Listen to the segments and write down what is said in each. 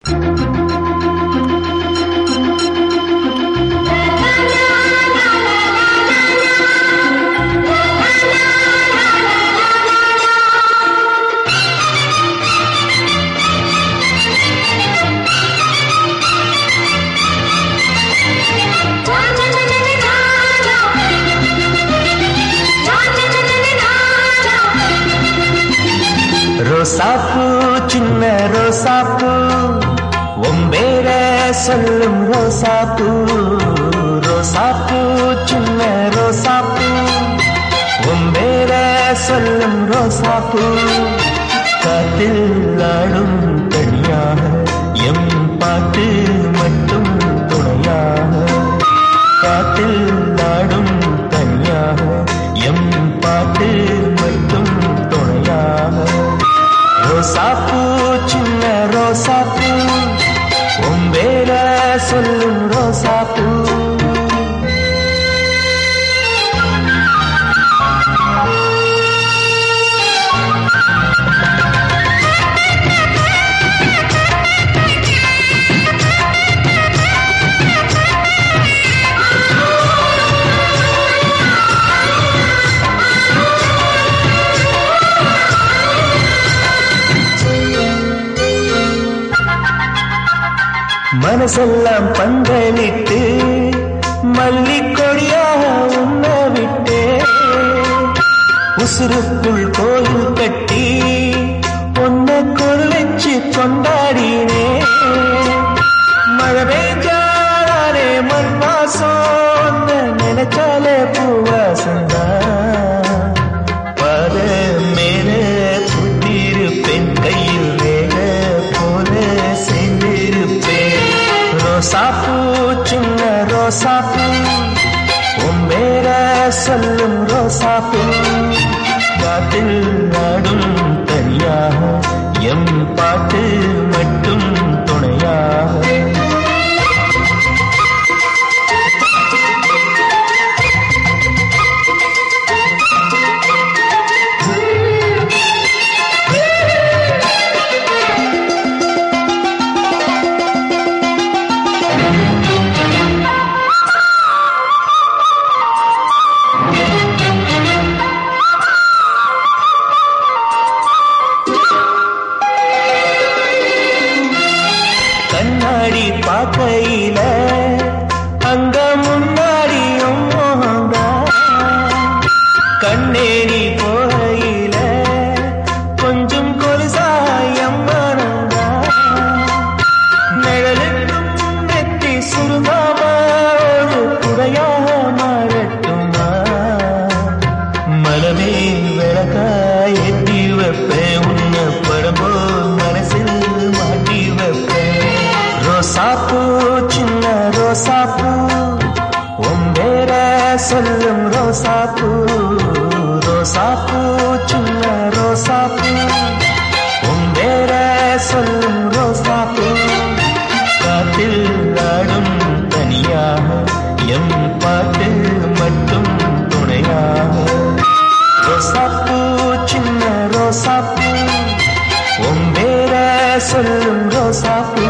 ரோசாப்பூ சின்ன ரோசாப்பூ ஒம்பேர சொல்லும் ரோசாப்பூ ரோசாப்பூ சின்ன ரோசாப்பூ ஒம்பேர சொல்லும் ரோசாப்பூ காத்தில் ஆடும் தனியாக எம் பாட்டு மட்டும் துணையாக காத்தில் ஆடும் தனியாக எம் பாட்டு மட்டும் துணையாக ரோசாப்பூ சின்ன ரோசாப்பூ உம்பேர சொல்லும் ரோசாப்பூ மனசெல்லாம் பந்தலிட்டு மல்லிக்கொடியாக உண்ண விட்டே உசுருக்குள் கோயில் கட்டி ஒன்ன கொல் வச்சு கொண்டாடினே மழை பெய்ஞ்சாலே மண் வாசம் நினைச்சாலே பூவாசந்தா பத மேல புத்திருப்பேன் கையில் வேக போல சேர்ந்திருப்பேன் ரோசாப்பூ சின்ன ரோசாப்பூ உம்பேர சொல்லும் ரோசாப்பூ காட்டில் நாடும் தனியாக எம் பாட்டு மட்டும் துணையாக கண்ணாடி பார்க்கையில அங்க முன்னாடியும் மோகம்தான் கண்ணேரி போகையில கொஞ்சம் கொலுசாயம் மனம்தான் நிழலுக்கும் நெத்தி சுருங்காம ஒரு குறையாக மாறட்டுமா மனமே விளக்காய் எட்டி வைப்பேன் உன்ன படம்போ மனசில் மாட்டி வைப்பேன் ரோசாப்பூ சின்ன ரோசாப்பூ ஒம்பேர சொல்லும் ரோசாப்பூ ரோசாப்பூ சின்ன ரோசாப்பூ ஒம்பேர சொல்லும் ரோசாப்பூ காத்தில் ஆடும் தனியாக எம் பாட்டு மட்டும் துணையாக ரோசாப்பூ சின்ன ரோசாப்பூ ஒம்பேர சொல்லும் ரோசாப்பூ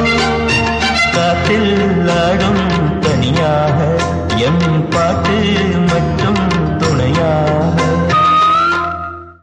காத்தில் ஆடும் தனியாக எம் பாட்டு மட்டும்